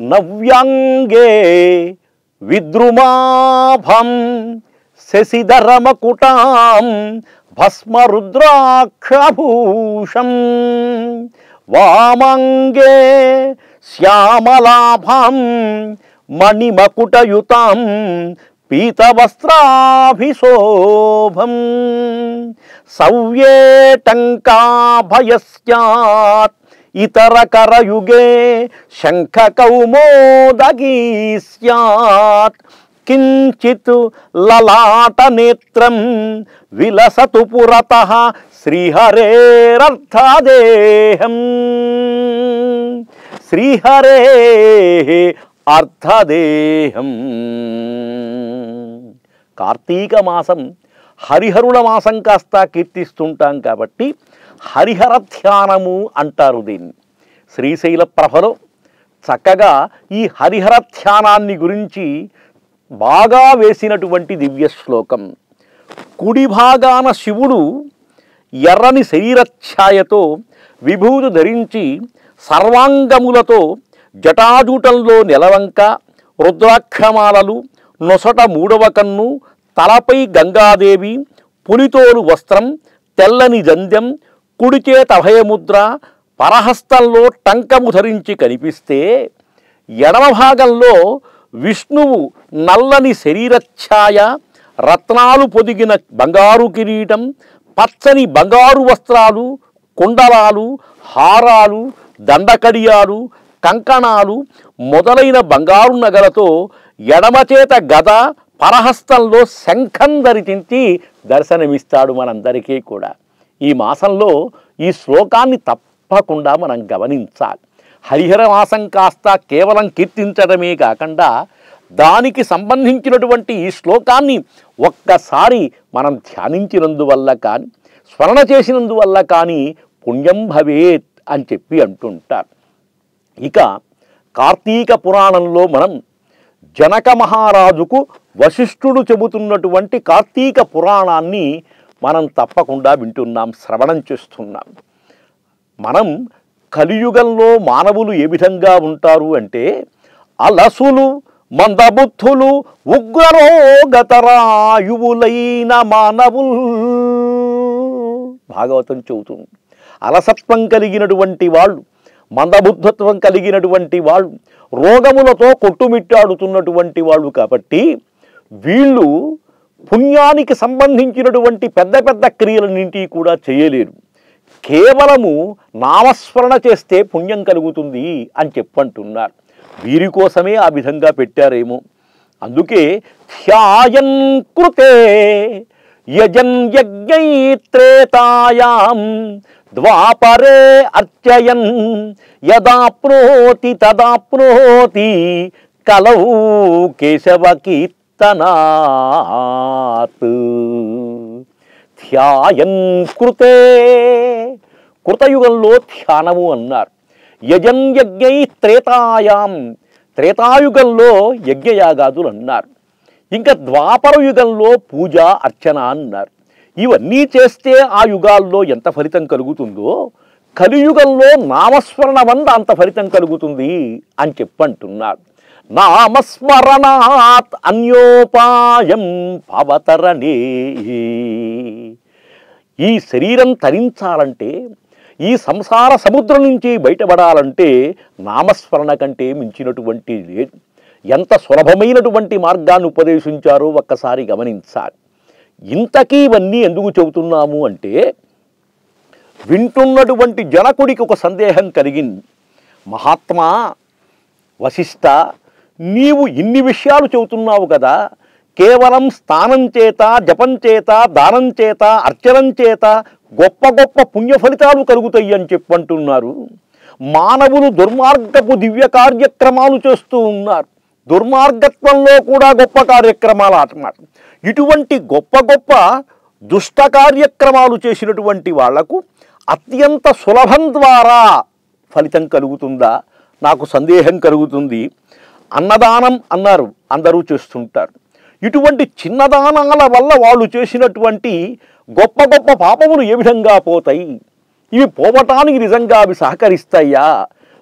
నవ్యాంగే విద్రుమాభం శశిధరమకుటాం భస్మరుద్రాక్షభూషం వామాంగే శ్యామలాభం మణిమకుటయుతాం పీతవస్త్రాభిశోభం సవ్యేటంకాభయస్యాత్ ఇతరకరయుగే శంఖకౌమోదగీ స్యాత్ కించిత్ లలాటనేత్రం విలసతు పురత శ్రీహరేరర్థదేహం శ్రీహరే అర్థదేహం కార్తీక మాసం హరిహరుల మాసం కాస్త కీర్తిస్తుంటాం కాబట్టి హరిహర ధ్యానము అంటారు దీన్ని శ్రీశైల ప్రభలో చక్కగా ఈ హరిహర ధ్యానాన్ని గురించి బాగా వేసినటువంటి దివ్య శ్లోకం కుడి భాగాన శివుడు ఎర్రని శరీరఛాయతో విభూతి ధరించి సర్వాంగములతో జటాజూటంలో నెలవంక రుద్రాక్షమాలలు నొసట మూడవ కన్ను తలపై గంగాదేవి పులితోలు వస్త్రం తెల్లని జంధ్యం కుడిచేత అభయముద్ర పరహస్తంలో టంకము ధరించి కనిపిస్తే ఎడమ భాగంలో విష్ణువు నల్లని శరీరఛాయ రత్నాలు పొదిగిన బంగారు కిరీటం పచ్చని బంగారు వస్త్రాలు కుండలాలు హారాలు దండకడియాలు కంకణాలు మొదలైన బంగారు నగలతో ఎడమచేత గద పరహస్తంలో శంఖం ధరించి దర్శనమిస్తాడు మనందరికీ కూడా ఈ మాసంలో ఈ శ్లోకాన్ని తప్పకుండా మనం గమనించాలి హరిహర మాసం కాస్త కేవలం కీర్తించడమే కాకుండా దానికి సంబంధించినటువంటి ఈ శ్లోకాన్ని ఒక్కసారి మనం ధ్యానించినందువల్ల కానీ స్మరణ చేసినందువల్ల కానీ పుణ్యం భవేత్ అని చెప్పి అంటుంటారు ఇక కార్తీక పురాణంలో మనం జనక మహారాజుకు వశిష్ఠుడు చెబుతున్నటువంటి కార్తీక పురాణాన్ని మనం తప్పకుండా వింటున్నాం శ్రవణం చేస్తున్నాం మనం కలియుగంలో మానవులు ఏ విధంగా ఉంటారు అంటే అలసులు మందబుద్ధులు ఉగ్రరోగతరాయువులైన మానవులు భాగవతం చెబుతుంది అలసత్వం కలిగినటువంటి వాళ్ళు మందబుద్ధత్వం కలిగినటువంటి వాళ్ళు రోగములతో కొట్టుమిట్టాడుతున్నటువంటి వాళ్ళు కాబట్టి వీళ్ళు పుణ్యానికి సంబంధించినటువంటి పెద్ద పెద్ద క్రియలన్నింటి కూడా చేయలేరు కేవలము నామస్మరణ చేస్తే పుణ్యం కలుగుతుంది అని చెప్పంటున్నారు వీరి కోసమే ఆ విధంగా పెట్టారేమో అందుకే ధ్యాయన్ కృతే యజన్ యజ్ఞైత్రేతాయాం ద్వాపరే అర్చయన్ యదాప్నోతి తదాప్నోతి కలౌ కేశవ కీర్తనాత్ ధ్యాయన్ కృతే కృతయుగంలో ధ్యానము అన్నారు యజన్ యజ్ఞై త్రేతాయాం త్రేతాయుగంలో యజ్ఞయాగాదులు అన్నారు ఇంకా ద్వాపర యుగంలో పూజ అర్చన అన్నారు ఇవన్నీ చేస్తే ఆ యుగాల్లో ఎంత ఫలితం కలుగుతుందో కలియుగంలో నామస్మరణ వల్ల అంత ఫలితం కలుగుతుంది అని చెప్పంటున్నారు నామస్మరణాత్ అన్యోపాయం భవతరణే ఈ శరీరం తరించాలంటే ఈ సంసార సముద్రం నుంచి బయటపడాలంటే నామస్మరణ కంటే మించినటువంటి లేదు ఎంత సులభమైనటువంటి మార్గాన్ని ఉపదేశించారో ఒక్కసారి గమనించాలి ఇంతకీ ఇవన్నీ ఎందుకు చెబుతున్నాము అంటే వింటున్నటువంటి జనకుడికి ఒక సందేహం కలిగింది మహాత్మా వశిష్ట నీవు ఇన్ని విషయాలు చెబుతున్నావు కదా కేవలం స్నానం చేత జపం చేత దానం చేత అర్చనం చేత గొప్ప గొప్ప పుణ్య ఫలితాలు కలుగుతాయి అని చెప్పంటున్నారు మానవులు దుర్మార్గపు దివ్య కార్యక్రమాలు చేస్తూ ఉన్నారు దుర్మార్గత్వంలో కూడా గొప్ప కార్యక్రమాలు అన్నమాట ఇటువంటి గొప్ప గొప్ప దుష్ట కార్యక్రమాలు చేసినటువంటి వాళ్లకు అత్యంత సులభం ద్వారా ఫలితం కలుగుతుందా నాకు సందేహం కలుగుతుంది అన్నదానం అన్నారు అందరూ చేస్తుంటారు ఇటువంటి చిన్నదానాల వల్ల వాళ్ళు చేసినటువంటి గొప్ప గొప్ప పాపములు ఏ విధంగా పోతాయి ఇవి పోవటానికి నిజంగా అవి సహకరిస్తాయా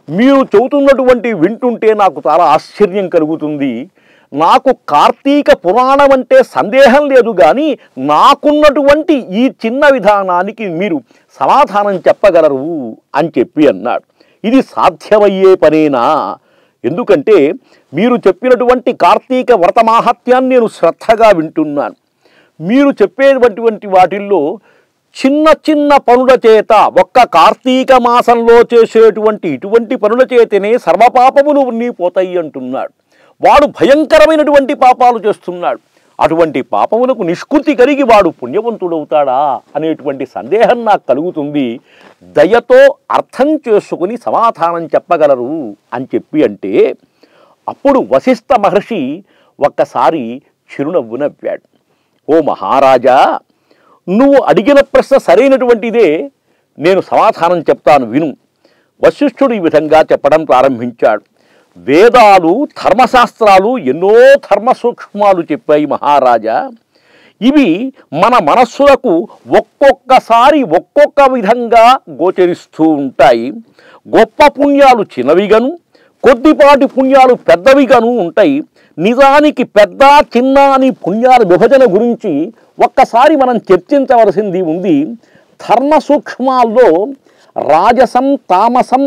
మీరు చెబుతున్నటువంటి వింటుంటే నాకు చాలా ఆశ్చర్యం కలుగుతుంది నాకు కార్తీక పురాణం అంటే సందేహం లేదు కానీ నాకున్నటువంటి ఈ చిన్న విధానానికి మీరు సమాధానం చెప్పగలరు అని చెప్పి అన్నాడు ఇది సాధ్యమయ్యే పనేనా ఎందుకంటే మీరు చెప్పినటువంటి కార్తీక వ్రత మాహాత్యాన్ని నేను శ్రద్ధగా వింటున్నాను మీరు చెప్పేటువంటి వాటిల్లో చిన్న చిన్న పనుల చేత ఒక్క కార్తీక మాసంలో చేసేటువంటి ఇటువంటి పనుల చేతనే సర్వపాపములు ఉన్ని పోతాయి అంటున్నాడు వాడు భయంకరమైనటువంటి పాపాలు చేస్తున్నాడు అటువంటి పాపములకు నిష్కృతి కలిగి వాడు పుణ్యవంతుడవుతాడా అనేటువంటి సందేహం నాకు కలుగుతుంది దయతో అర్థం చేసుకుని సమాధానం చెప్పగలరు అని చెప్పి అంటే అప్పుడు వశిష్ఠ మహర్షి ఒక్కసారి చిరునవ్వు నవ్వాడు ఓ మహారాజా నువ్వు అడిగిన ప్రశ్న సరైనటువంటిదే నేను సమాధానం చెప్తాను విను వశిష్ఠుడు ఈ విధంగా చెప్పడం ప్రారంభించాడు వేదాలు ధర్మశాస్త్రాలు ఎన్నో ధర్మ సూక్ష్మాలు చెప్పాయి మహారాజా ఇవి మన మనస్సులకు ఒక్కొక్కసారి ఒక్కొక్క విధంగా గోచరిస్తూ ఉంటాయి గొప్ప పుణ్యాలు చిన్నవిగాను కొద్దిపాటి పుణ్యాలు పెద్దవిగాను ఉంటాయి నిజానికి పెద్ద చిన్న అని పుణ్యాల విభజన గురించి ఒక్కసారి మనం చర్చించవలసింది ఉంది ధర్మ సూక్ష్మాల్లో రాజసం తామసం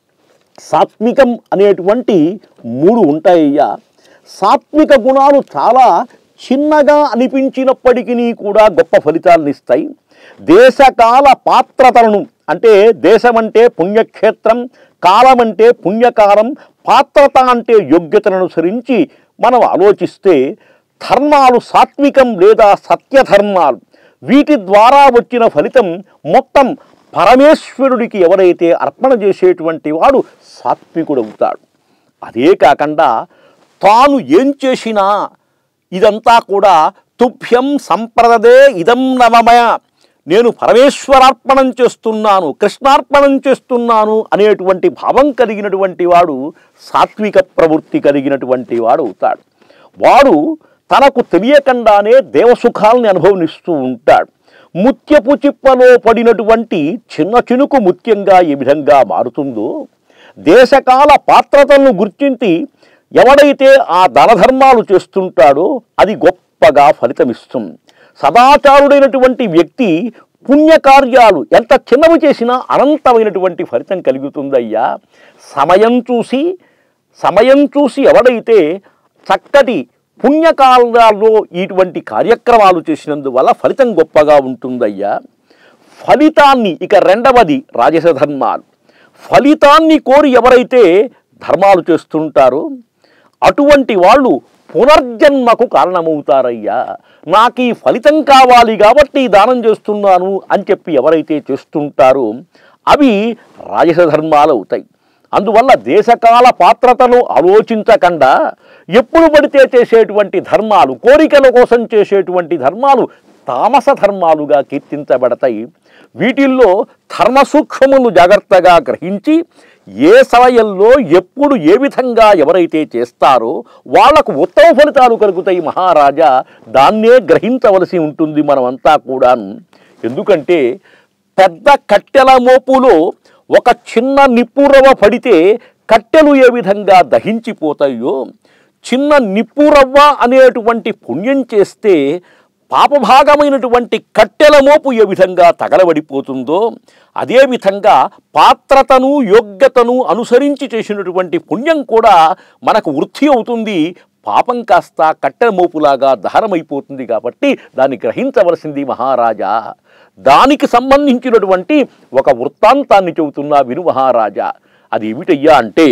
సాత్వికం అనేటువంటి మూడు ఉంటాయ్యా సాత్విక గుణాలు చాలా చిన్నగా అనిపించినప్పటికీ కూడా గొప్ప ఫలితాలను ఇస్తాయి దేశకాల పాత్రతలను అంటే దేశం అంటే పుణ్యక్షేత్రం కాలం అంటే పుణ్యకాలం పాత్రత అంటే యోగ్యతను అనుసరించి మనం ఆలోచిస్తే ధర్మాలు సాత్వికం లేదా సత్యధర్మాలు వీటి ద్వారా వచ్చిన ఫలితం మొత్తం పరమేశ్వరుడికి ఎవరైతే అర్పణ చేసేటువంటి వాడు సాత్వికుడవుతాడు అదే కాకుండా తాను ఏం చేసినా ఇదంతా కూడా తుభ్యం సంప్రదదే ఇదం నవమయ నేను పరమేశ్వరార్పణం చేస్తున్నాను కృష్ణార్పణం చేస్తున్నాను అనేటువంటి భావం కలిగినటువంటి వాడు సాత్విక ప్రవృత్తి కలిగినటువంటి వాడు అవుతాడు వాడు తనకు తెలియకుండానే దేవసుఖాలని అనుభవనిస్తూ ఉంటాడు ముత్యపు చిప్పలో పడినటువంటి చిన్న చినుకు ముత్యంగా ఏ విధంగా మారుతుందో దేశకాల పాత్రతలను గుర్తించి ఎవడైతే ఆ దానధర్మాలు చేస్తుంటాడో అది గొప్పగా ఫలితమిస్తుంది సదాచారుడైనటువంటి వ్యక్తి పుణ్యకార్యాలు ఎంత చిన్నవి చేసినా అనంతమైనటువంటి ఫలితం కలుగుతుందయ్యా సమయం చూసి సమయం చూసి ఎవడైతే చక్కటి పుణ్యకాలాల్లో ఇటువంటి కార్యక్రమాలు చేసినందువల్ల ఫలితం గొప్పగా ఉంటుందయ్యా ఫలితాన్ని ఇక రెండవది రాజస ధర్మాలు ఫలితాన్ని కోరి ఎవరైతే ధర్మాలు చేస్తుంటారో అటువంటి వాళ్ళు పునర్జన్మకు కారణమవుతారయ్యా నాకు ఈ ఫలితం కావాలి కాబట్టి ఈ దానం చేస్తున్నాను అని చెప్పి ఎవరైతే చేస్తుంటారో అవి రాజస ధర్మాలు అవుతాయి అందువల్ల దేశకాల పాత్రతను ఆలోచించకుండా ఎప్పుడు పడితే చేసేటువంటి ధర్మాలు కోరికల కోసం చేసేటువంటి ధర్మాలు తామస ధర్మాలుగా కీర్తించబడతాయి వీటిల్లో ధర్మ సూక్ష్మమును జాగ్రత్తగా గ్రహించి ఏ సమయంలో ఎప్పుడు ఏ విధంగా ఎవరైతే చేస్తారో వాళ్లకు ఉత్తమ ఫలితాలు కలుగుతాయి మహారాజా దాన్నే గ్రహించవలసి ఉంటుంది మనమంతా కూడాను ఎందుకంటే పెద్ద కట్టెల మోపులో ఒక చిన్న నిప్పురవ పడితే కట్టెలు ఏ విధంగా దహించిపోతాయో చిన్న నిప్పురవ్వ అనేటువంటి పుణ్యం చేస్తే పాపభాగమైనటువంటి కట్టెల మోపు ఏ విధంగా తగలబడిపోతుందో అదేవిధంగా పాత్రతను యోగ్యతను అనుసరించి చేసినటువంటి పుణ్యం కూడా మనకు వృద్ధి అవుతుంది పాపం కాస్త కట్టెల మోపులాగా దహనమైపోతుంది కాబట్టి దాన్ని గ్రహించవలసింది మహారాజా దానికి సంబంధించినటువంటి ఒక వృత్తాంతాన్ని చెబుతున్నా విను మహారాజా అది ఏమిటయ్యా అంటే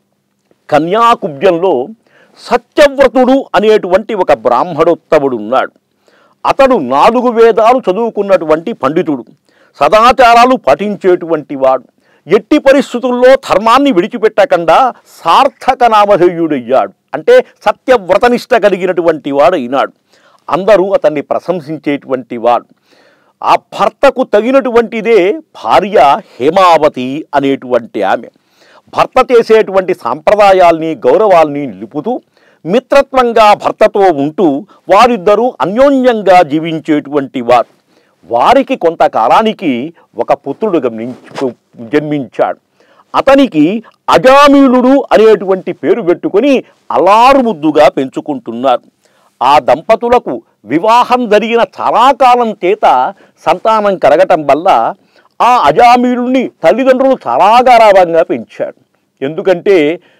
కన్యాకుబ్జంలో సత్యవ్రతుడు అనేటువంటి ఒక బ్రాహ్మణోత్తముడు ఉన్నాడు అతడు నాలుగు వేదాలు చదువుకున్నటువంటి పండితుడు సదాచారాలు పఠించేటువంటి వాడు ఎట్టి పరిస్థితుల్లో ధర్మాన్ని విడిచిపెట్టకుండా సార్థక నామధేయుడయ్యాడు అంటే సత్యవ్రతనిష్ట కలిగినటువంటి వాడు అయినాడు అందరూ అతన్ని ప్రశంసించేటువంటి వాడు ఆ భర్తకు తగినటువంటిదే భార్య హేమావతి అనేటువంటి ఆమె భర్త చేసేటువంటి సాంప్రదాయాల్ని గౌరవాల్ని నిలుపుతూ మిత్రత్వంగా భర్తతో ఉంటూ వారిద్దరూ అన్యోన్యంగా జీవించేటువంటి వారు వారికి కొంతకాలానికి ఒక పుత్రుడు గమనించు జన్మించాడు అతనికి అజామీలుడు అనేటువంటి పేరు పెట్టుకొని అల్లారు ముద్దుగా పెంచుకుంటున్నారు ఆ దంపతులకు వివాహం జరిగిన చాలా కాలం చేత సంతానం కలగటం వల్ల ఆ అజామీలుని తల్లిదండ్రులు చాలా గారాభంగా పెంచాడు ఎందుకంటే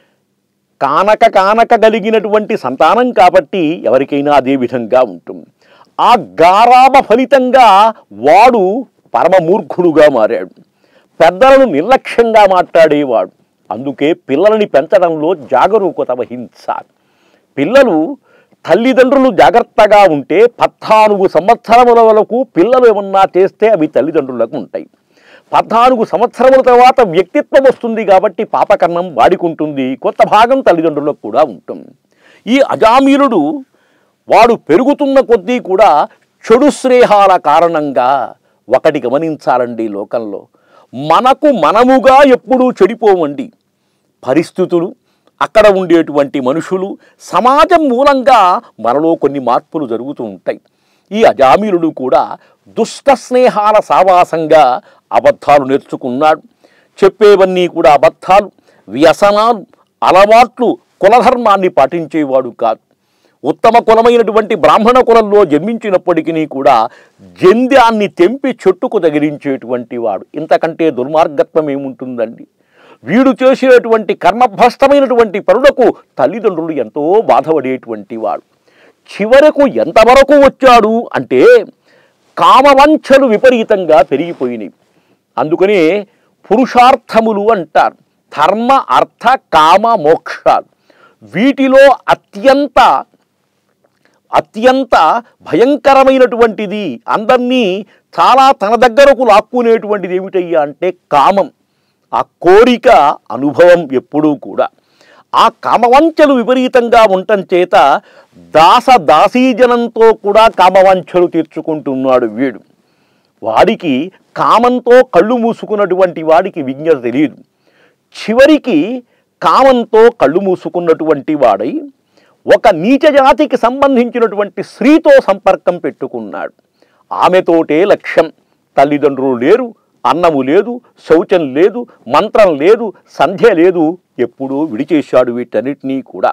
కానక కానక కలిగినటువంటి సంతానం కాబట్టి ఎవరికైనా అదే విధంగా ఉంటుంది ఆ గారాభ ఫలితంగా వాడు పరమమూర్ఖుడుగా మారాడు పెద్దలను నిర్లక్ష్యంగా మాట్లాడేవాడు అందుకే పిల్లలని పెంచడంలో జాగరూకత వహించాలి పిల్లలు తల్లిదండ్రులు జాగ్రత్తగా ఉంటే పద్నాలుగు సంవత్సరముల వరకు పిల్లలు ఏమన్నా చేస్తే అవి తల్లిదండ్రులకు ఉంటాయి పద్నాలుగు సంవత్సరముల తర్వాత వ్యక్తిత్వం వస్తుంది కాబట్టి పాపకర్ణం వాడికుంటుంది కొత్త భాగం తల్లిదండ్రులకు కూడా ఉంటుంది ఈ అజామీలుడు వాడు పెరుగుతున్న కొద్దీ కూడా చెడు స్నేహాల కారణంగా ఒకటి గమనించాలండి ఈ లోకంలో మనకు మనముగా ఎప్పుడూ చెడిపోవండి పరిస్థితులు అక్కడ ఉండేటువంటి మనుషులు సమాజం మూలంగా మనలో కొన్ని మార్పులు జరుగుతూ ఉంటాయి ఈ అజామీలుడు కూడా దుష్ట స్నేహాల సావాసంగా అబద్ధాలు నేర్చుకున్నాడు చెప్పేవన్నీ కూడా అబద్ధాలు వ్యసనాలు అలవాట్లు కులధర్మాన్ని పాటించేవాడు కాదు ఉత్తమ కులమైనటువంటి బ్రాహ్మణ కులంలో జన్మించినప్పటికీ కూడా జంధ్యాన్ని తెంపి చెట్టుకు తగిలించేటువంటి వాడు ఇంతకంటే దుర్మార్గత్వం ఏముంటుందండి వీడు చేసేటువంటి కర్మభ్రష్టమైనటువంటి పరులకు తల్లిదండ్రులు ఎంతో బాధపడేటువంటి వాడు చివరకు ఎంతవరకు వచ్చాడు అంటే కామవంచలు విపరీతంగా పెరిగిపోయినాయి అందుకనే పురుషార్థములు అంటారు ధర్మ అర్థ కామ మోక్షాలు వీటిలో అత్యంత అత్యంత భయంకరమైనటువంటిది అందరినీ చాలా తన దగ్గరకు లాక్కునేటువంటిది ఏమిటయ్యా అంటే కామం ఆ కోరిక అనుభవం ఎప్పుడూ కూడా ఆ కామవంచలు విపరీతంగా ఉండటం చేత దాస దాసీజనంతో కూడా కామవంచలు తీర్చుకుంటున్నాడు వీడు వాడికి కామంతో కళ్ళు మూసుకున్నటువంటి వాడికి విజ్ఞత తెలియదు చివరికి కామంతో కళ్ళు మూసుకున్నటువంటి వాడై ఒక నీచ జాతికి సంబంధించినటువంటి స్త్రీతో సంపర్కం పెట్టుకున్నాడు ఆమెతోటే లక్ష్యం తల్లిదండ్రులు లేరు అన్నము లేదు శౌచం లేదు మంత్రం లేదు సంధ్య లేదు ఎప్పుడూ విడిచేశాడు వీటన్నిటినీ కూడా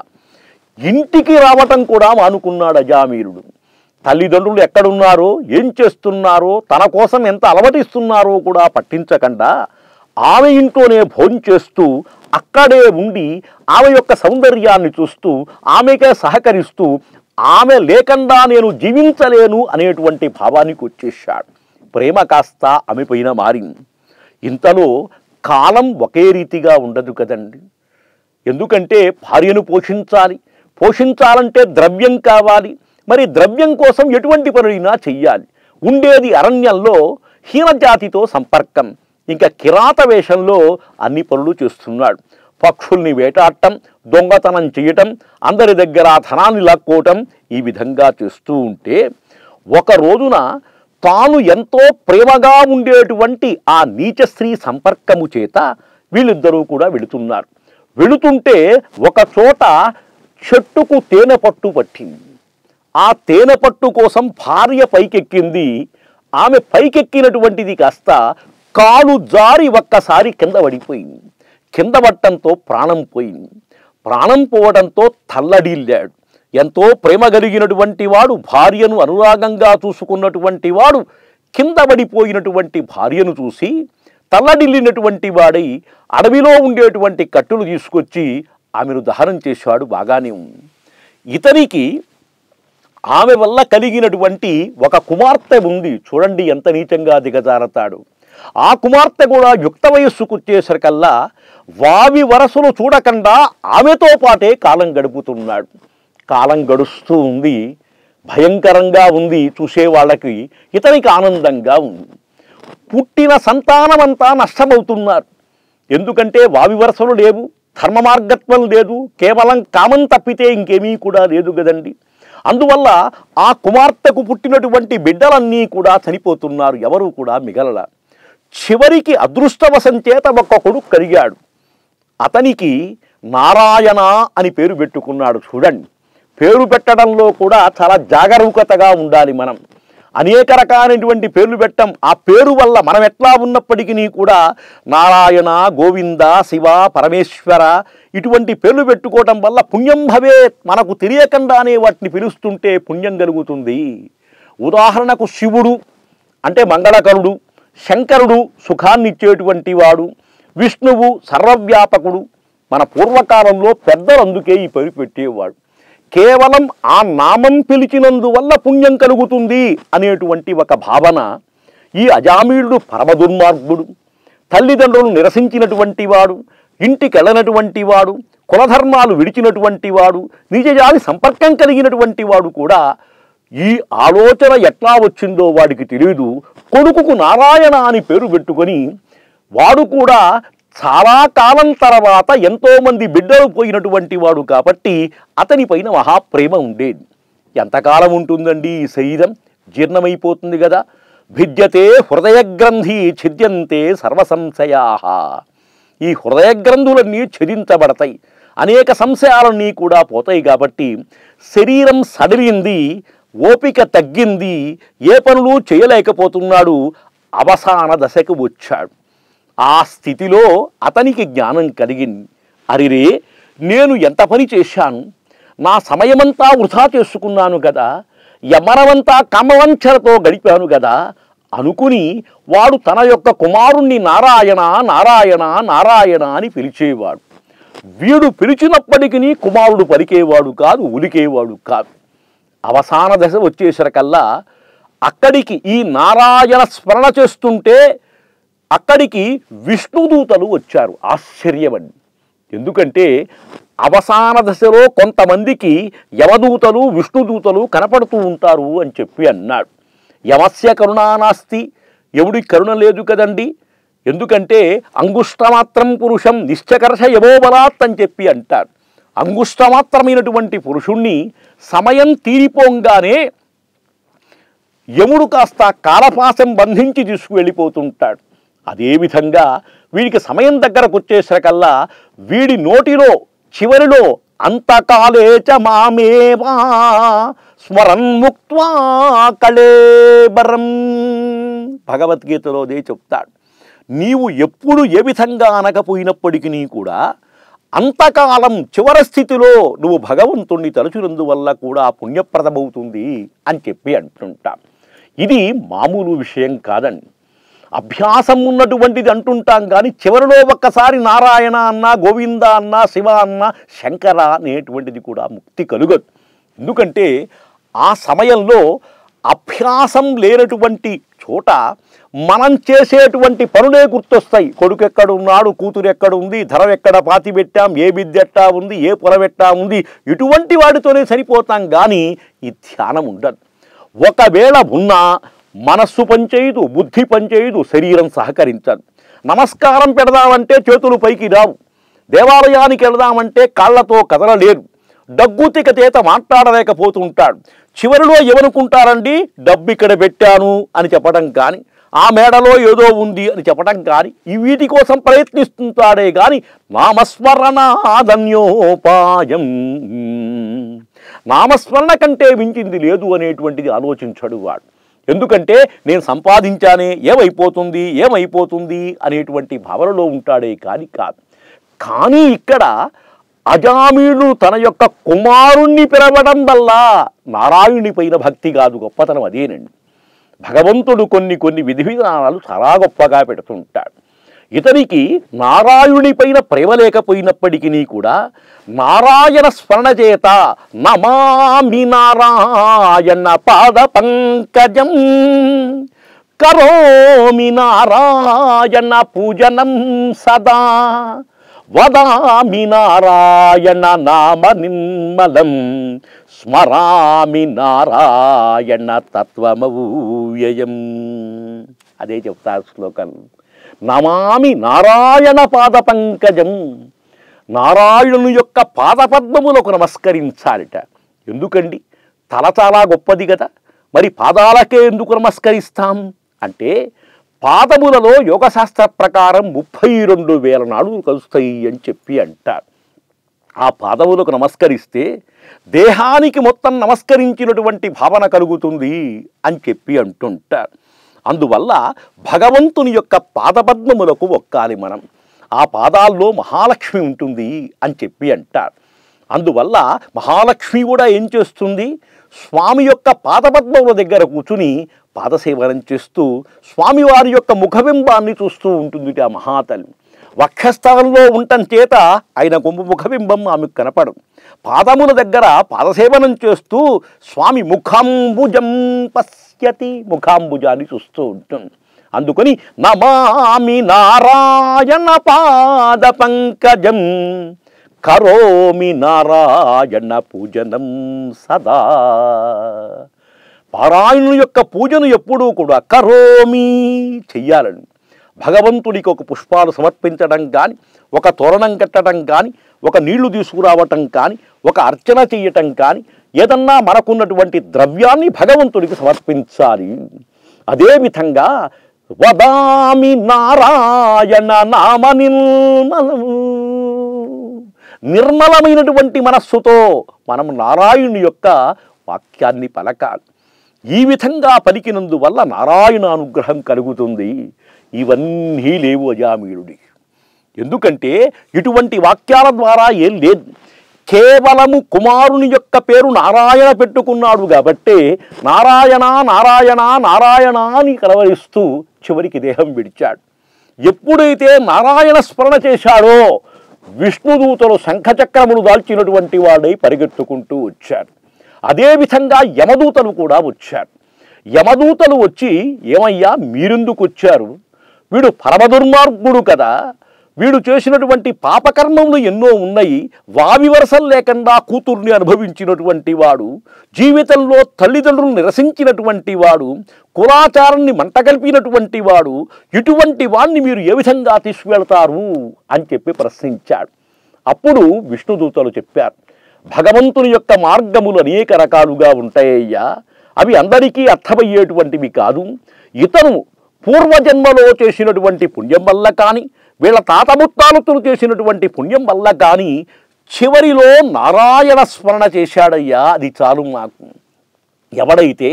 ఇంటికి రావటం కూడా మానుకున్నాడు అజామీరుడు తల్లిదండ్రులు ఎక్కడున్నారో ఏం చేస్తున్నారో తన కోసం ఎంత అలవటిస్తున్నారో కూడా పట్టించకుండా ఆమె ఇంట్లోనే భోంచేస్తూ అక్కడే ఉండి ఆమె యొక్క సౌందర్యాన్ని చూస్తూ ఆమెకే సహకరిస్తూ ఆమె లేకుండా నేను జీవించలేను అనేటువంటి భావానికి వచ్చేసాడు ప్రేమ కాస్త ఆమె పైన మారింది ఇంతలో కాలం ఒకే రీతిగా ఉండదు కదండి ఎందుకంటే భార్యను పోషించాలి పోషించాలంటే ద్రవ్యం కావాలి మరి ద్రవ్యం కోసం ఎటువంటి పనులైనా చెయ్యాలి ఉండేది అరణ్యంలో హీనజాతితో సంపర్కం ఇంకా కిరాత వేషంలో అన్ని పనులు చేస్తున్నాడు పక్షుల్ని వేటాడటం దొంగతనం చేయటం అందరి దగ్గర ధనాన్ని లాక్కోవటం ఈ విధంగా చేస్తూ ఉంటే ఒక రోజున తాను ఎంతో ప్రేమగా ఉండేటువంటి ఆ నీచ స్త్రీ సంపర్కము చేత వీళ్ళిద్దరూ కూడా వెళుతున్నారు వెళుతుంటే ఒక చోట చెట్టుకు తేనె పట్టు పట్టింది ఆ తేనె పట్టు కోసం భార్య పైకెక్కింది ఆమె పైకెక్కినటువంటిది కాస్త కాలు జారి ఒక్కసారి కింద పడిపోయింది కింద పట్టంతో ప్రాణం పోయింది ప్రాణం పోవడంతో తల్లడిల్లాడు ఎంతో ప్రేమ కలిగినటువంటి వాడు భార్యను అనురాగంగా చూసుకున్నటువంటి వాడు కింద పడిపోయినటువంటి భార్యను చూసి తల్లడిల్లినటువంటి వాడై అడవిలో ఉండేటువంటి కట్టులు తీసుకొచ్చి ఆమెను దహనం చేశాడు బాగానే ఉంది ఇతనికి ఆమె వల్ల కలిగినటువంటి ఒక కుమార్తె ఉంది చూడండి ఎంత నీచంగా దిగజారతాడు ఆ కుమార్తె కూడా యుక్త వయస్సుకు వచ్చేసరికల్లా వావి వరసలు చూడకుండా ఆమెతో పాటే కాలం గడుపుతున్నాడు కాలం గడుస్తూ ఉంది భయంకరంగా ఉంది చూసే వాళ్ళకి ఇతనికి ఆనందంగా ఉంది పుట్టిన సంతానమంతా నష్టమవుతున్నారు ఎందుకంటే వావి వరసలు లేవు ధర్మ మార్గత్వం లేదు కేవలం కామం తప్పితే ఇంకేమీ కూడా లేదు కదండి అందువల్ల ఆ కుమార్తెకు పుట్టినటువంటి బిడ్డలన్నీ కూడా చనిపోతున్నారు ఎవరు కూడా మిగలల చివరికి అదృష్టవశం చేత ఒక్క కొడుకు కలిగాడు అతనికి నారాయణ అని పేరు పెట్టుకున్నాడు చూడండి పేరు పెట్టడంలో కూడా చాలా జాగరూకతగా ఉండాలి మనం అనేక రకాలైనటువంటి పేర్లు పెట్టాం ఆ పేరు వల్ల మనం ఎట్లా ఉన్నప్పటికీ కూడా నారాయణ గోవింద శివ పరమేశ్వర ఇటువంటి పేర్లు పెట్టుకోవటం వల్ల పుణ్యం భవే మనకు తెలియకుండానే వాటిని పిలుస్తుంటే పుణ్యం కలుగుతుంది ఉదాహరణకు శివుడు అంటే మంగళకరుడు శంకరుడు సుఖాన్ని ఇచ్చేటువంటి వాడు విష్ణువు సర్వవ్యాపకుడు మన పూర్వకాలంలో పెద్దలు అందుకే ఈ పేరు పెట్టేవాడు కేవలం ఆ నామం పిలిచినందువల్ల పుణ్యం కలుగుతుంది అనేటువంటి ఒక భావన ఈ అజామీయుడు పరమ దుర్మార్గుడు తల్లిదండ్రులను నిరసించినటువంటి వాడు ఇంటికి వెళ్ళనటువంటి వాడు కులధర్మాలు విడిచినటువంటి వాడు నిజజాతి సంపర్కం కలిగినటువంటి వాడు కూడా ఈ ఆలోచన ఎట్లా వచ్చిందో వాడికి తెలియదు కొడుకుకు నారాయణ అని పేరు పెట్టుకొని వాడు కూడా చాలా కాలం తర్వాత ఎంతోమంది బిడ్డలు పోయినటువంటి వాడు కాబట్టి అతనిపైన మహాప్రేమ ఉండేది ఎంతకాలం ఉంటుందండి ఈ శరీరం జీర్ణమైపోతుంది కదా భిద్యతే హృదయ గ్రంథి ఛిద్యంతే సర్వసంశయా ఈ హృదయ గ్రంథులన్నీ ఛేదించబడతాయి అనేక సంశయాలన్నీ కూడా పోతాయి కాబట్టి శరీరం సడిలింది ఓపిక తగ్గింది ఏ పనులు చేయలేకపోతున్నాడు అవసాన దశకు వచ్చాడు ఆ స్థితిలో అతనికి జ్ఞానం కలిగింది అరిరే నేను ఎంత పని చేశాను నా సమయమంతా వృధా చేసుకున్నాను కదా యమనమంతా కమవంచలతో గడిపాను కదా అనుకుని వాడు తన యొక్క కుమారుణ్ణి నారాయణ నారాయణ నారాయణ అని పిలిచేవాడు వీడు పిలిచినప్పటికీ కుమారుడు పలికేవాడు కాదు ఉలికేవాడు కాదు అవసాన దశ వచ్చేసరికల్లా అక్కడికి ఈ నారాయణ స్మరణ చేస్తుంటే అక్కడికి విష్ణుదూతలు వచ్చారు ఆశ్చర్యమండి ఎందుకంటే అవసాన దశలో కొంతమందికి యమదూతలు విష్ణుదూతలు కనపడుతూ ఉంటారు అని చెప్పి అన్నాడు యమస్య కరుణానాస్తి ఎవడి కరుణ లేదు కదండి ఎందుకంటే అంగుష్టమాత్రం పురుషం నిశ్చకర్ష యమోబలాత్ అని చెప్పి అంటారు అంగుష్టమాత్రమైనటువంటి పురుషుణ్ణి సమయం తీరిపోంగానే యముడు కాస్త కాలపాసం బంధించి తీసుకువెళ్ళిపోతుంటాడు అదేవిధంగా వీడికి సమయం దగ్గరకు వచ్చేసరికల్లా వీడి నోటిలో చివరిలో అంతకాలేచ మామేవా స్మరన్ ముక్త్వా కళేబరం భగవద్గీతలో అదే చెప్తాడు నీవు ఎప్పుడు ఏ విధంగా అనకపోయినప్పటికీ కూడా అంతకాలం చివరి స్థితిలో నువ్వు భగవంతుణ్ణి తలుచునందువల్ల కూడా పుణ్యప్రదమవుతుంది అని చెప్పి అంటుంటాం ఇది మామూలు విషయం కాదండి అభ్యాసం ఉన్నటువంటిది అంటుంటాం కానీ చివరిలో ఒక్కసారి నారాయణ అన్న గోవింద అన్న శివ అన్న శంకర అనేటువంటిది కూడా ముక్తి కలుగదు ఎందుకంటే ఆ సమయంలో అభ్యాసం లేనటువంటి చోట మనం చేసేటువంటి పనులే గుర్తొస్తాయి కొడుకు ఎక్కడ ఉన్నాడు కూతురు ఎక్కడ ఉంది ధరం ఎక్కడ పాతి పెట్టాం ఏ విద్య ఎట్టా ఉంది ఏ పొలం ఎట్టా ఉంది ఇటువంటి వాటితోనే సరిపోతాం కానీ ఈ ధ్యానం ఉండదు ఒకవేళ ఉన్నా మనస్సు పనిచేయదు బుద్ధి పనిచేయదు శరీరం సహకరించదు నమస్కారం పెడదామంటే చేతులు పైకి రావు దేవాలయానికి వెళదామంటే కాళ్ళతో కదలలేరు డగ్గుతిక చేత మాట్లాడలేకపోతుంటాడు చివరిలో ఏమనుకుంటారండి డబ్బు ఇక్కడ పెట్టాను అని చెప్పడం కానీ ఆ మేడలో ఏదో ఉంది అని చెప్పడం కానీ ఈ వీటి కోసం ప్రయత్నిస్తుంటాడే కానీ నామస్మరణాధన్యోపాయం నామస్మరణ కంటే మించింది లేదు అనేటువంటిది ఆలోచించడు వాడు ఎందుకంటే నేను సంపాదించానే ఏమైపోతుంది ఏమైపోతుంది అనేటువంటి భావనలో ఉంటాడే కానీ కాదు కానీ ఇక్కడ అజామీయుడు తన యొక్క కుమారుణ్ణి పిలవడం వల్ల నారాయణుని పైన భక్తి కాదు గొప్పతనం అదేనండి భగవంతుడు కొన్ని కొన్ని విధి విధానాలు చాలా గొప్పగా పెడుతుంటాడు ఇతనికి నారాయణుని పైన ప్రేమ లేకపోయినప్పటికీ కూడా నారాయణ స్మరణ చేత నమామి నారాయణ పాద పంకజం కరోమి నారాయణ పూజనం సదా వదామి నారాయణ నామ నిర్మలం స్మరామి నారాయణ తత్వమవ్యయం అదే చెప్తారు శ్లోకం నమామి నారాయణ పాద పంకజం నారాయణుని యొక్క పాదపద్మములకు నమస్కరించాలిట ఎందుకండి తల చాలా గొప్పది కదా మరి పాదాలకే ఎందుకు నమస్కరిస్తాం అంటే పాదములలో యోగశాస్త్ర ప్రకారం ముప్పై రెండు వేల నాడులు కలుస్తాయి అని చెప్పి అంటారు ఆ పాదములకు నమస్కరిస్తే దేహానికి మొత్తం నమస్కరించినటువంటి భావన కలుగుతుంది అని చెప్పి అంటుంటారు అందువల్ల భగవంతుని యొక్క పాదపద్మములకు ఒక్కాలి మనం ఆ పాదాల్లో మహాలక్ష్మి ఉంటుంది అని చెప్పి అంటారు అందువల్ల మహాలక్ష్మి కూడా ఏం చేస్తుంది స్వామి యొక్క పాదపద్మముల దగ్గర కూర్చుని పాదసేవనం చేస్తూ స్వామివారి యొక్క ముఖబింబాన్ని చూస్తూ ఉంటుంది ఆ మహాతల్లి వక్షస్థలంలో ఉండటం చేత ఆయన కొంపు ముఖబింబం ఆమెకు కనపడదు పాదముల దగ్గర పాదసేవనం చేస్తూ స్వామి ముఖాంబుజం పశ్యతి ముఖాంబుజాన్ని చూస్తూ ఉంటుంది అందుకని నమామి నారాయణ పాద పంకజం కరోమి నారాయణ పూజనం సదా పారాయణుని యొక్క పూజను ఎప్పుడూ కూడా కరోమి చెయ్యాలని భగవంతుడికి ఒక పుష్పాలు సమర్పించడం కానీ ఒక తోరణం కట్టడం కానీ ఒక నీళ్లు తీసుకురావటం కానీ ఒక అర్చన చెయ్యటం కానీ ఏదన్నా మనకున్నటువంటి ద్రవ్యాన్ని భగవంతుడికి సమర్పించాలి అదేవిధంగా వదామి నారాయణ నామ నిర్మలము నిర్మలమైనటువంటి మనస్సుతో మనం నారాయణుని యొక్క వాక్యాన్ని పలకాలి ఈ విధంగా పలికినందువల్ల నారాయణ అనుగ్రహం కలుగుతుంది ఇవన్నీ లేవు అజామీయుడి ఎందుకంటే ఇటువంటి వాక్యాల ద్వారా ఏం లేదు కేవలము కుమారుని యొక్క పేరు నారాయణ పెట్టుకున్నాడు కాబట్టే నారాయణ నారాయణ నారాయణ అని కలవరిస్తూ చివరికి దేహం విడిచాడు ఎప్పుడైతే నారాయణ స్మరణ చేశాడో విష్ణుదూతలు శంఖచక్రములు దాల్చినటువంటి వాడై పరిగెత్తుకుంటూ వచ్చాడు అదేవిధంగా యమదూతలు కూడా వచ్చారు యమదూతలు వచ్చి ఏమయ్యా మీరెందుకు వచ్చారు వీడు పరమదుర్మార్గుడు కదా వీడు చేసినటువంటి పాపకర్మములు ఎన్నో ఉన్నాయి వావి వరసలు లేకుండా కూతుర్ని అనుభవించినటువంటి వాడు జీవితంలో తల్లిదండ్రులు నిరసించినటువంటి వాడు కులాచారాన్ని మంటగల్పినటువంటి వాడు ఇటువంటి వాణ్ణి మీరు ఏ విధంగా తీసుకువెళ్తారు అని చెప్పి ప్రశ్నించాడు అప్పుడు విష్ణుదూతలు చెప్పారు భగవంతుని యొక్క మార్గములు అనేక రకాలుగా ఉంటాయ్యా అవి అందరికీ అర్థమయ్యేటువంటివి కాదు ఇతను పూర్వజన్మలో చేసినటువంటి పుణ్యం వల్ల కానీ వీళ్ళ తాత ముత్తాలతులు చేసినటువంటి పుణ్యం వల్ల కానీ చివరిలో నారాయణ స్మరణ చేశాడయ్యా అది చాలు మాకు ఎవడైతే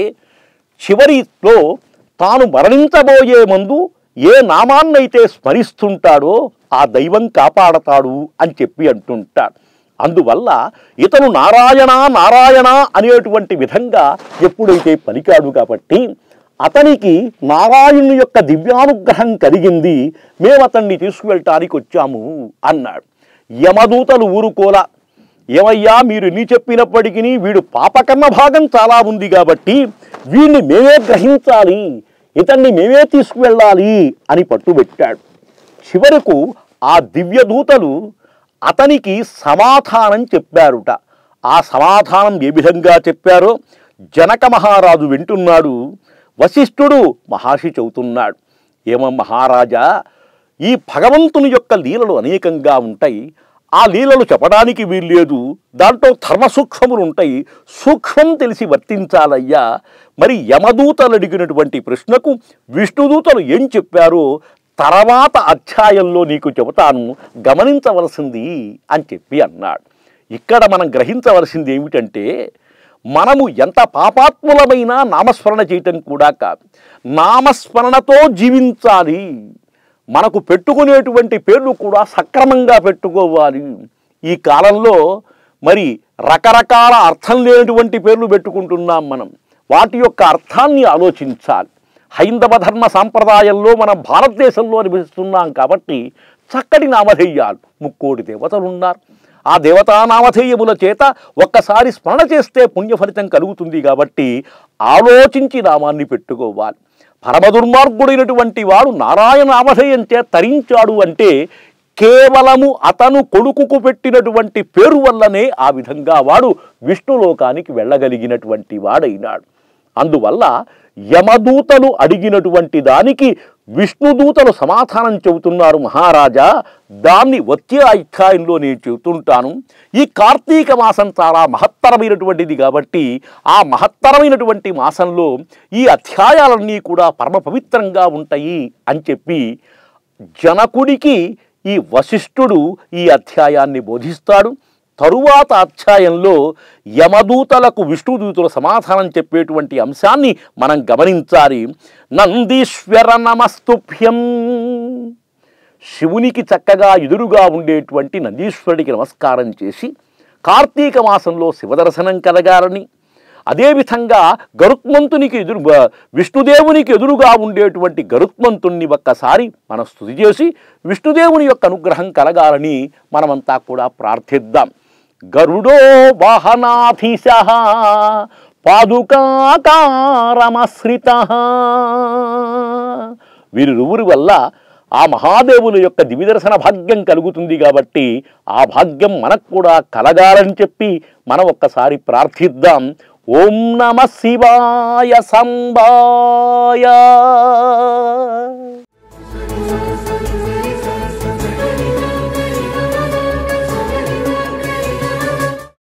చివరిలో తాను మరణించబోయే ముందు ఏ నామాన్నైతే స్మరిస్తుంటాడో ఆ దైవం కాపాడతాడు అని చెప్పి అంటుంటాడు అందువల్ల ఇతను నారాయణ నారాయణ అనేటువంటి విధంగా ఎప్పుడైతే పలికాడు కాబట్టి అతనికి నారాయణుని యొక్క దివ్యానుగ్రహం కలిగింది మేము అతన్ని తీసుకువెళ్ళటానికి వచ్చాము అన్నాడు యమదూతలు ఊరుకోలా ఏమయ్యా మీరు ఎన్ని చెప్పినప్పటికీ వీడు పాపకర్మ భాగం చాలా ఉంది కాబట్టి వీడిని మేమే గ్రహించాలి ఇతన్ని మేమే తీసుకువెళ్ళాలి అని పట్టుబెట్టాడు చివరకు ఆ దివ్య దూతలు అతనికి సమాధానం చెప్పారుట ఆ సమాధానం ఏ విధంగా చెప్పారో జనక మహారాజు వింటున్నాడు వశిష్ఠుడు మహర్షి చెబుతున్నాడు ఏమో మహారాజా ఈ భగవంతుని యొక్క లీలలు అనేకంగా ఉంటాయి ఆ లీలలు చెప్పడానికి వీల్లేదు దాంట్లో ధర్మ సూక్ష్మములు ఉంటాయి సూక్ష్మం తెలిసి వర్తించాలయ్యా మరి యమదూతలు అడిగినటువంటి ప్రశ్నకు విష్ణుదూతలు ఏం చెప్పారో తర్వాత అధ్యాయంలో నీకు చెబుతాను గమనించవలసింది అని చెప్పి అన్నాడు ఇక్కడ మనం గ్రహించవలసింది ఏమిటంటే మనము ఎంత పాపాత్ములమైనా నామస్మరణ చేయటం కూడా కాదు నామస్మరణతో జీవించాలి మనకు పెట్టుకునేటువంటి పేర్లు కూడా సక్రమంగా పెట్టుకోవాలి ఈ కాలంలో మరి రకరకాల అర్థం లేనటువంటి పేర్లు పెట్టుకుంటున్నాం మనం వాటి యొక్క అర్థాన్ని ఆలోచించాలి హైందవ ధర్మ సాంప్రదాయంలో మనం భారతదేశంలో నివసిస్తున్నాం కాబట్టి చక్కటి నామధేయాలు ముక్కోటి దేవతలు ఉన్నారు ఆ దేవతా నామధేయముల చేత ఒక్కసారి స్మరణ చేస్తే పుణ్యఫలితం కలుగుతుంది కాబట్టి ఆలోచించి నామాన్ని పెట్టుకోవాలి పరమ దుర్మార్గుడైనటువంటి వాడు నారాయణ నామధేయం చే తరించాడు అంటే కేవలము అతను కొడుకుకు పెట్టినటువంటి పేరు వల్లనే ఆ విధంగా వాడు విష్ణులోకానికి వెళ్ళగలిగినటువంటి వాడైనాడు అందువల్ల యమదూతలు అడిగినటువంటి దానికి విష్ణుదూతలు సమాధానం చెబుతున్నారు మహారాజా దాన్ని వచ్చే అధ్యాయంలో నేను చెబుతుంటాను ఈ కార్తీక మాసం చాలా మహత్తరమైనటువంటిది కాబట్టి ఆ మహత్తరమైనటువంటి మాసంలో ఈ అధ్యాయాలన్నీ కూడా పరమ పవిత్రంగా ఉంటాయి అని చెప్పి జనకుడికి ఈ వశిష్ఠుడు ఈ అధ్యాయాన్ని బోధిస్తాడు తరువాత అధ్యాయంలో యమదూతలకు విష్ణుదూతుల సమాధానం చెప్పేటువంటి అంశాన్ని మనం గమనించాలి నందీశ్వర నమస్తుభ్యం శివునికి చక్కగా ఎదురుగా ఉండేటువంటి నందీశ్వరుడికి నమస్కారం చేసి కార్తీక మాసంలో శివదర్శనం కలగాలని అదేవిధంగా గరుత్మంతునికి ఎదురు బ- విష్ణుదేవునికి ఎదురుగా ఉండేటువంటి గరుత్మంతుణ్ణి ఒక్కసారి మనం స్థుతి చేసి విష్ణుదేవుని యొక్క అనుగ్రహం కలగాలని మనమంతా కూడా ప్రార్థిద్దాం గరుడో వాహనాధీశ పాదుకాకారమశ్రిత వీరిరువురి వల్ల ఆ మహాదేవుల యొక్క దివిదర్శన భాగ్యం కలుగుతుంది కాబట్టి ఆ భాగ్యం మనకు కూడా కలగాలని చెప్పి మనం ఒక్కసారి ప్రార్థిద్దాం ఓం నమ శివాయ సంబాయ